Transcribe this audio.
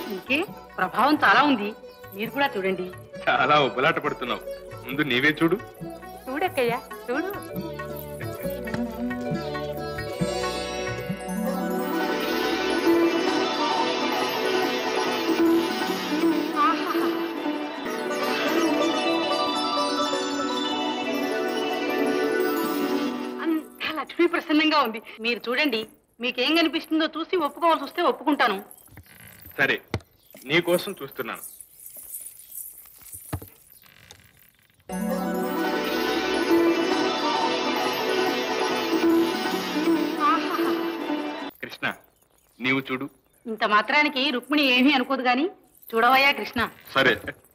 ఇంకే ప్రభావం చాలా ఉంది మీరు కూడా చూడండి చాలా ఉబ్బలాట పడుతున్నావు ముందు నీవే చూడు చూడక్కయ్యా చూడు ఆహాహా. అంతా లక్ష్మీ ప్రసన్నంగా ఉంది మీరు చూడండి మీకేం కనిపిస్తుందో చూసి ఒప్పుకోవాల్సి వస్తే ఒప్పుకుంటాను సరే నీ కోసం చూస్తున్నాను ఆహాహా. కృష్ణ నీవు చూడు ఇంత మాత్రానికి రుక్మిణి ఏమీ అనుకోదు గాని చూడవయ్యా కృష్ణ సరే